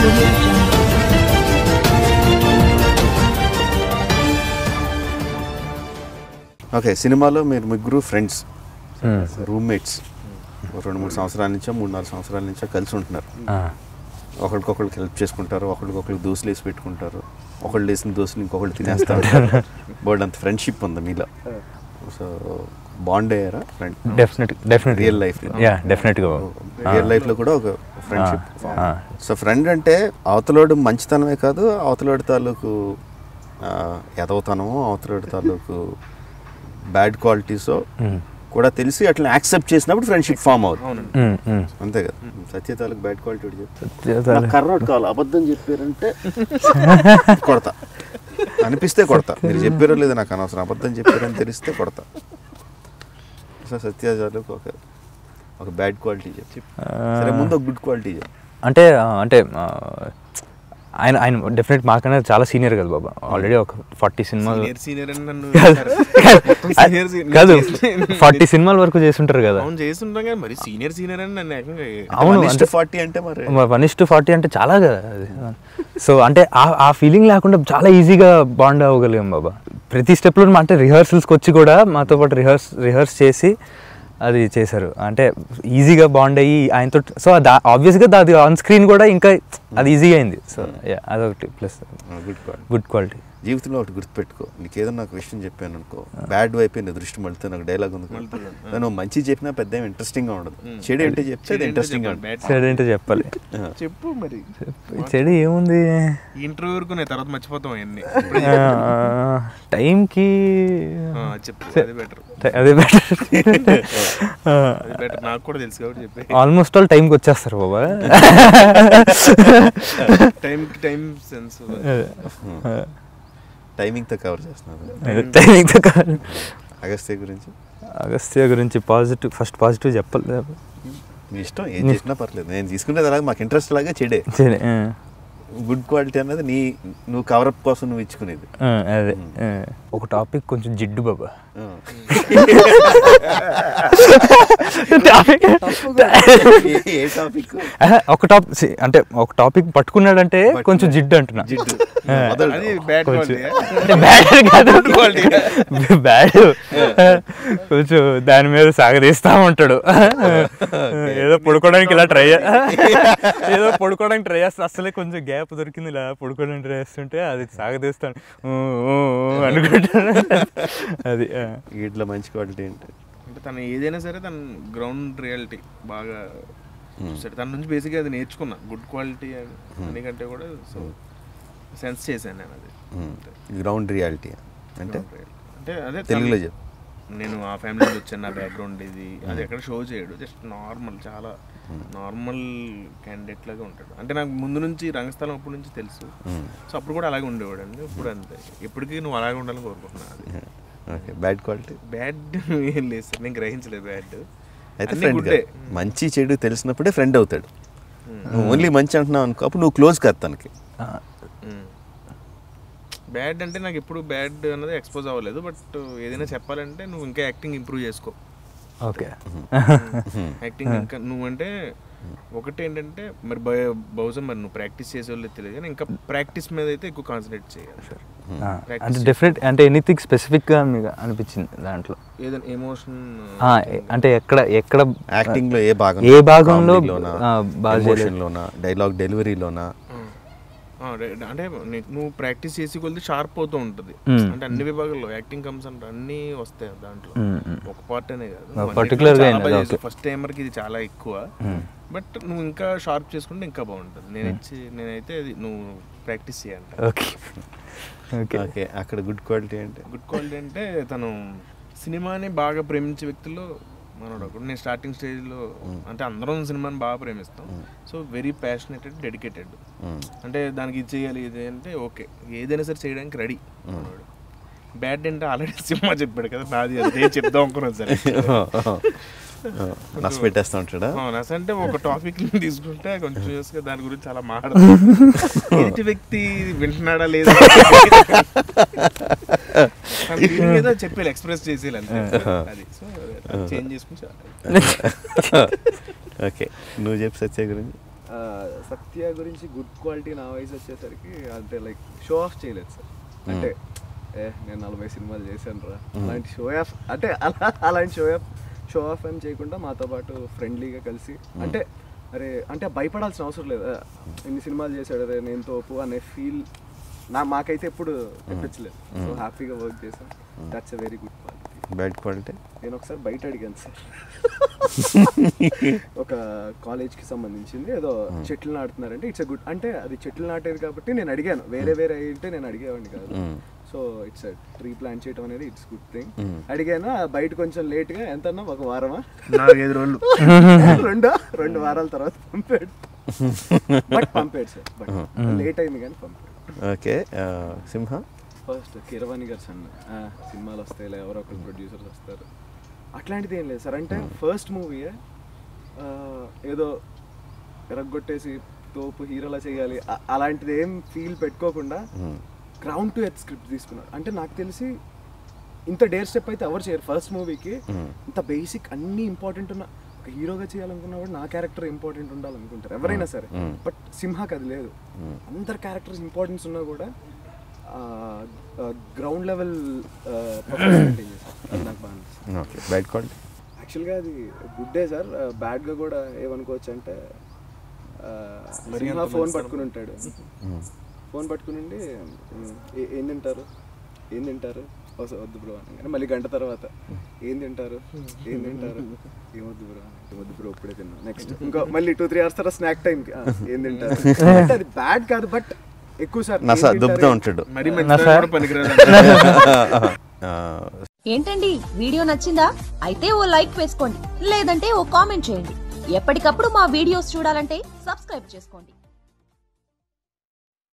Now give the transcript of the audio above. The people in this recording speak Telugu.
audio jungle. ఓకే సినిమాలో మీరు ముగ్గురు ఫ్రెండ్స్ రూమ్మేట్స్ రెండు మూడు సంవత్సరాల నుంచో మూడు నాలుగు సంవత్సరాల నుంచో కలిసి ఉంటున్నారు ఒకరికొకరికి హెల్ప్ చేసుకుంటారు ఒకరికొకరికి దోశలు వేసి పెట్టుకుంటారు ఒకళ్ళు వేసిన దోశలు ఇంకొకళ్ళు తినేస్తా ఉంటారు బోర్డు అంత ఫ్రెండ్షిప్ ఉంది మీలో సో బాండ్ అయ్యారా friend definite definite real life yeah డెఫినెట్గా రియల్ లైఫ్ లో కూడా ఒక ఫ్రెండ్షిప్ ఆ. సో ఫ్రెండ్ అంటే అవతలోడు మంచితనమే కాదు అవతలోడి తాలూకు ఆ, ఎదవతనము అవతలోడి తాలూకు బ్యాడ్ క్వాలిటీస్ కూడా తెలిసి అట్లా యాక్సెప్ట్ చేసినప్పుడు ఫ్రెండ్షిప్ ఫామ్ అవుతుంది అంతే కదా సత్య తాలూకు బ్యాడ్ క్వాలిటీ ఒకటి చెప్తా నాకు కర్రోడ్ కావాలి అబద్ధం చెప్పారంటే కొడతా అనిపిస్తే కొడతా మీరు చెప్పారో లేదో నాకు అనవసరం అబద్ధం చెప్పారని తెలిస్తే కొడతా సో సత్య తాలూకు ఒక ఒక బ్యాడ్ క్వాలిటీ చెప్పి సరే ముందు ఒక గుడ్ క్వాలిటీ చెప్పు అంటే ఆ, అంటే ఆ, ఆయన ఆయన డెఫినెట్ మాకన్నా చాలా సీనియర్ కదా బాబా ఆల్రెడీ ఒక ఫార్టీ సినిమాలు సీనియర్ సీనియర్ అని నన్ను కాదు. మొత్తం senior senior కాదు చేసి- ఫార్టీ సినిమాల వరకు చేస్తుంటారు కదా అవును చేస్తుంటాం కానీ మరి సీనియర్ సీనియర్ అని నన్ను ఏకంగా అవును అంటే అంటే ఫార్టీ అంటే మరి వన్ ఇస్ టు ఫార్టీ అంటే చాలా కదా అది సో అంటే ఆ- ఆ ఫీలింగ్ లేకుండా చాలా ఈజీగా బాండ్ అవ్వగలిగాం బాబా ప్రతి స్టెప్లో అంటే రిహర్సల్స్కి వచ్చి కూడా మాతో పాటు రిహర్స్ రిహర్స్ చేసి అది చేశారు అంటే ఈజీగా బాండ్ అయ్యి ఆయనతో సో ఆబ్వియస్గా అది ఆన్ స్క్రీన్ కూడా ఇంకా అది ఈజీగా అయింది సో అదొకటి plus good quality good quality జీవితంలో ఒకటి గుర్తుపెట్టుకో నీకు ఏదైనా నాకు విషయం చెప్పాను అనుకో బ్యాడ్ వైపు నీ దృష్టి మళ్ళీ నాకు డైలాగ్ ఉంది కదా. నువ్వు మంచి చెప్పినా పెద్ద ఏం ఇంట్రెస్టింగ్ గా ఉండదు చెడు ఏంటో చెప్తే అది ఇంట్రెస్టింగ్ గా ఉంటుంది చెడు ఏంటో చెప్పాలి చెప్పు మరి చెడు ఏముంది ఈ ఇంటర్వ్యూ వరకు నేను తర్వాత మర్చిపోతాం అవన్నీ ఆ, టైంకి ఆ, చెప్పు అది బెటర్ అదే బెటర్ అది బెటర్ నాకు కూడా తెలుసు కాబట్టి చెప్పి ఆల్మోస్ట్ ఆల్ టైంకి వచ్చేస్తారు బాబా టైం టైం సెన్స్ టైమింగ్ తో కవర్ చేస్తున్నారు టైమింగ్తో కాదు అగస్త్య గురించి అగస్త్య గురించి పాజిటివ్ ఫస్ట్ పాజిటివ్ చెప్పాలి మీ ఇష్టం ఏం చేసినా పర్లేదు నేను తీసుకునేది అలాగే మాకు ఇంట్రెస్ట్ లాగా చెడే సరే, ఆ, గుడ్ క్వాలిటీ అన్నది నీ నువ్వు కవరప్ కోసం నువ్వు ఇచ్చుకునేది ఆ, అదే ఆ. ఒక టాపిక్ కొంచెం జిడ్డు బాబా ఆ. టాపిక్ ఏ- ఏ టాపిక్ ఒక టాపిక్ అంటే ఒక టాపిక్ పట్టుకున్నాడంటే కొంచెం జిడ్డు అంటున్నా జిడ్డు ఆ. మొదలు అది బ్యాడ్ కొంచెం క్వాలిటీ అంటే బ్యాడ్ కాదు బ్యాడ్ కొంచెం దాని మీద సాగదీస్తా ఉంటాడు ఏదో పడుకోవడానికి ఇలా ట్రై ఏదో పడుకోవడానికి ట్రై చేస్తా అసలే కొంచెం గ్యాప్ దొరికింది ఇలా పడుకోవడానికి ట్రై చేస్తుంటే అది సాగదీస్తాను ఊ, ఊ, ఊ అనుకుంటాను అది ఆ. వీటిలో మంచి క్వాలిటీ ఏంటి అంటే తను ఏదైనా సరే తన గ్రౌండ్ రియాలిటీ బాగా చూస్తాడు తన నుంచి బేసిక్గా అది నేర్చుకున్నా గుడ్ క్వాలిటీ అని ఎందుకంటే కూడా సో సెన్స్ చేశాను నేను అది గ్రౌండ్ రియాలిటీ అంటే అంటే అదే తెలుగులో తను- చెప్పు నేను ఆ ఫ్యామిలీ నుంచి వచ్చాను నా బ్యాక్గ్రౌండ్ ఇది అది ఎక్కడ షో చేయడు జస్ట్ నార్మల్ చాలా నార్మల్ క్యాండిడేట్ లాగా ఉంటాడు అంటే నాకు ముందు నుంచి రంగస్థలం అప్పటి నుంచి తెలుసు సో అప్పుడు కూడా అలాగే ఉండేవాడు అండి ఇప్పుడు అంతే ఇప్పటికీ నువ్వు అలాగే ఉండాలని కోరుకుంటున్నాను అది ఓకే బ్యాడ్ క్వాలిటీ బ్యాడ్ ఏం లేదు సార్ నేను గ్రహించలేదు బ్యాడ్ అయితే అన్నీ ఫ్రెండ్ గుడ్డే. మంచి చెడు తెలిసినప్పుడే ఫ్రెండ్ అవుతాడు నువ్వు ఓన్లీ మంచి అంటున్నావు అనుకో అప్పుడు నువ్వు క్లోజ్ కాదు తనకి ఆ, బ్యాడ్ అంటే నాకు ఎప్పుడు బ్యాడ్ అన్నది ఎక్స్పోజ్ అవ్వలేదు బట్ ఏదైనా చెప్పాలంటే నువ్వు ఇంకా యాక్టింగ్ ఇంప్రూవ్ చేసుకో ఓకే యాక్టింగ్ ఇంకా నువ్వు అంటే ఒకటి ఏంటంటే మరి బ- బహుశా మరి నువ్వు ప్రాక్టీస్ చేసేవాళ్ళు తెలియదు కానీ ఇంకా ప్రాక్టీస్ మీద అయితే ఎక్కువ కాన్సన్ట్రేట్ చేయాలి సార్ ఆ, అంటే డిఫరెంట్ అంటే ఎనీథింగ్ స్పెసిఫిక్గా మీకు అనిపించింది దాంట్లో ఏదైనా ఎమోషన్ ఆ, అంటే ఎక్కడ ఎక్కడ యాక్టింగ్ లో ఏ భాగం ఏ భాగంలో, ఆ, బాగా చేయలేదు. లోనా డైలాగ్ డెలివరీలోనా అంటే నీ- నువ్వు ప్రాక్టీస్ చేసి కొలిది షార్ప్ అవుతూ ఉంటుంది మ్మ్. అంటే అన్ని విభాగాల్లో యాక్టింగ్ కమ్స్ అంటే అన్ని వస్తాయి దాంట్లో మ్మ్, మ్మ్. ఒక పార్ట్ అనే కాదు ఆ, particular గా అయినది, okay. ఫస్ట్ టైమర్కి ఇది చాలా ఎక్కువ బట్ నువ్వు ఇంకా షార్ప్ చేసుకుంటే ఇంకా బాగుంటుంది నేను ఇచ్చి నేనైతే అది నువ్వు ప్రాక్టీస్ చేయంట ఓకే ఓకే ఓకే అక్కడ గుడ్ క్వాలిటీ అంటే గుడ్ క్వాలిటీ అంటే తను సినిమాని బాగా ప్రేమించే వ్యక్తుల్లో మనోడు ఒకడు నేను స్టార్టింగ్ స్టేజ్లో అంటే అందరం సినిమాని బాగా ప్రేమిస్తాం సో వెరీ ప్యాషనెటెడ్ డెడికేటెడ్ అంటే దానికి ఇది చేయాలి ఇది అంటే ఓకే ఏదైనా సరే చేయడానికి రెడీ మనోడు బ్యాడ్ అంటే ఆల్రెడీ సినిమా చెప్పాడు కదా నాది అదే చెప్దాం అనుకున్నాను సరే నచ్చ పెట్టేస్తా ఉంటాడా నస్ అంటే ఒక టాపిక్ తీసుకుంటే కంటిన్యూస్ గా దాని గురించి చాలా మాట్లాడదు ఎదుటి వ్యక్తి వింటున్నాడా లేదా తన feeling ఏదో చెప్పేయాలి ఎక్స్ప్రెస్ చేసేయాలి అంతే అది సో చేంజ్ చేసుకుని చాలా. ఓకే నువ్వు చెప్పు సత్య గురించి సత్య గురించి గుడ్ క్వాలిటీ నా వయసు వచ్చేసరికి అంటే లైక్ షో ఆఫ్ చేయలేదు సార్ అంటే ఏ నేను నలభై సినిమాలు చేశాను రా అలాంటి షో ఆఫ్ అంటే అలా అలాంటి షో ఆఫ్ షో ఆఫ్ ఏం చేయకుండా మాతో పాటు ఫ్రెండ్లీగా కలిసి అంటే అరే అంటే భయపడాల్సిన అవసరం లేదు ఆ, ఇన్ని సినిమాలు చేశాడు అరే నేను తోపు అనే ఫీల్ నా మాకైతే ఎప్పుడు తెప్పించలేదు సో హ్యాపీగా వర్క్ చేసాం that's a very good quality bad quality నేను ఒకసారి బయట అడిగాను సార్ ఒక కాలేజ్కి సంబంధించింది ఏదో చెట్లు నాటుతున్నారంటే ఇట్స్ గుడ్ అంటే అది చెట్లు నాటేది కాబట్టి నేను అడిగాను వేరే వేరే అయితే నేను అడిగేవాడిని కాదు సో ఇట్స్ ట్రీ ప్లాంట్ చేయడం అనేది ఇట్స్ గుడ్ థింగ్ అడిగాను ఆ బయట కొంచెం లేట్గా ఎంత అన్నా ఒక వారమా నాలుగైదు రోజులు రెండు రెండు వారాల తర్వాత పంపాడు బట్ పంపాడు సార్ బట్ లేట్ అయింది కానీ పంపాడు ఓకే సింహ ఫస్ట్ కీరవాణి గారు సన్ సినిమాలు వస్తాయి లే, ఎవరో ఒకరు ప్రొడ్యూసర్స్ వస్తారు అట్లాంటిది ఏం లేదు సార్ అంటే ఫస్ట్ మూవీయే ఏదో ఎరగొట్టేసి తోపు హీరోలా చేయాలి అ- అలాంటిది ఏం ఫీల్ పెట్టుకోకుండా గ్రౌండ్ టు ఎత్ స్క్రిప్ట్ తీసుకున్నారు అంటే నాకు తెలిసి ఇంత డేర్ స్టెప్ అయితే ఎవరు చేయరు ఫస్ట్ మూవీకి ఇంత బేసిక్ అన్ని ఇంపార్టెంట్ ఉన్న ఒక హీరోగా చేయాలనుకున్నా కూడా నా క్యారెక్టర్ ఇంపార్టెంట్ ఉండాలనుకుంటారు ఎవరైనా సరే బట్ సింహాకి అది లేదు అందరు క్యారెక్టర్స్ ఇంపార్టెన్స్ ఉన్నా కూడా గ్రౌండ్ లెవెల్ మెయింటైన్ చేశారు అది నాకు బాగా నచ్చింది ఓకే బ్యాడ్ క్వాలిటీ యాక్చువల్గా అది గుడ్డే సార్ బ్యాడ్గా కూడా ఏమనుకోవచ్చు అంటే సింహ ఫోన్ పట్టుకుని ఉంటాడు ఫోన్ పట్టుకుని ఉండి "ఉమ్, ఏ- ఏం తింటారు ఏం తింటారు "వస- వద్దు బ్రో అని మళ్ళీ గంట తర్వాత ఏం తింటారు ఏం తింటారు ఏమొద్దు బ్రో అని వద్దు బ్రో ఇప్పుడే తిన్నా నెక్స్ట్ ఇంకో మళ్ళీ టూ త్రీ అవర్స్ తర్వాత స్నాక్ టైంకి ఏం తింటారు అంటే అది బ్యాడ్ కాదు బట్ ఎక్కువ సార్ నస దుబ్బుతూ ఉంటాడు మరి మంచి కూడా పనికిరాదు ఆ, ఏంటండి వీడియో నచ్చిందా అయితే ఓ లైక్ వేసుకోండి లేదంటే ఓ కామెంట్ చేయండి ఎప్పటికప్పుడు మా వీడియోస్ చూడాలంటే సబ్స్క్రైబ్ చేసుకోండి